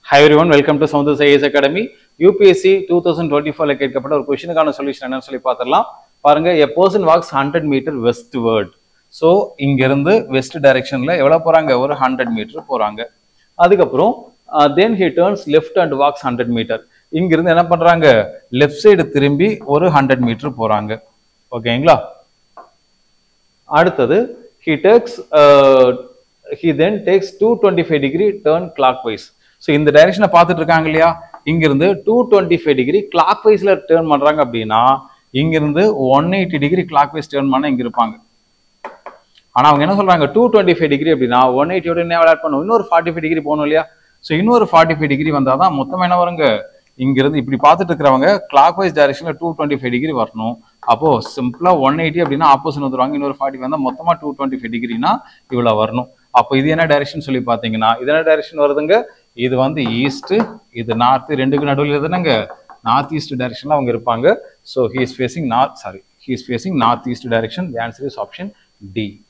high everyone welcome to Soundar சைஎஸ் academy UPSC two thousand twenty ஃபோர்ல கேட்கப்பட்ட ஒரு கொஸ்டினுக்கான சொல்யூஷன் என்னன்னு சொல்லி பார்த்துடலாம் பாருங்க a person walks hundred metre westward so இங்கிருந்து வெஸ்ட் டைரக்ஷன்ல எவ்வளோ போறாங்க ஒரு ஹண்ட்ரட் மீட்டர் போறாங்க அதுக்கப்புறம் then he turns left and walks hundred metre இங்கிருந்து என்ன பண்றாங்க லெஃப்ட் சைடு திரும்பி ஒரு ஹண்ட்ரட் மீட்டர் போறாங்க ஓகேங்களா அடுத்தது he takes uh, he then takes 225 degree turn clockwise so இந்த டைரக்ஷனை பார்த்துட்டு இருக்காங்க இல்லையா இங்கிருந்து டூ டுவெண்ட்டி ஃபைவ் டிகிரி கிளாக் வைஸ்ல டேர்ன் பண்றாங்க அப்படின்னா இங்கிருந்து one eighty degree clockwise turn பண்ண இங்க இருப்பாங்க ஆனா அவங்க என்ன சொல்றாங்க டூ டுவெண்ட்டி ஃபைவ் டிகிரி அப்படின்னா ஒன் எயிட்டியோட என்ன ஆட் பண்ணும் இன்னொரு ஃபார்ட்டி ஃபைவ் டிகிரி போகணும் இல்லையா ஸோ இன்னொரு ஃபார்ட்டி ஃபைவ் டிகிரி வந்தால் தான் மொத்தமாக என்ன வருங்க இங்கிருந்து இப்படி பார்த்துட்டு இருக்கிறவங்க கிளாக் வைஸ் டைரக்ஷனில் டூ டுவெண்ட்டி ஃபைவ் டிகிரி வரணும் அப்போ சிம்பிளா ஒன் எயிட்டி அப்படின்னா ஆப்போசிட் வந்துருவாங்க இன்னொரு ஃபார்ட்டி வந்தால் மொத்தமாக டூ டுவெண்ட்டி ஃபைவ் டிகிரினா இவ்வளோ வரணும் அப்போ இது என்ன டைரக்ஷன் சொல்லி பார்த்தீங்கன்னா இது என்ன டைரக்ஷன் வருதுங்க இது வந்து ஈஸ்ட் இது நார்த் ரெண்டுக்கு நடுவில் எதுனாங்க நார்த் ஈஸ்ட் டைரக்ஷன்ல அவங்க இருப்பாங்க so he is facing north sorry he is facing north east direction the answer is option D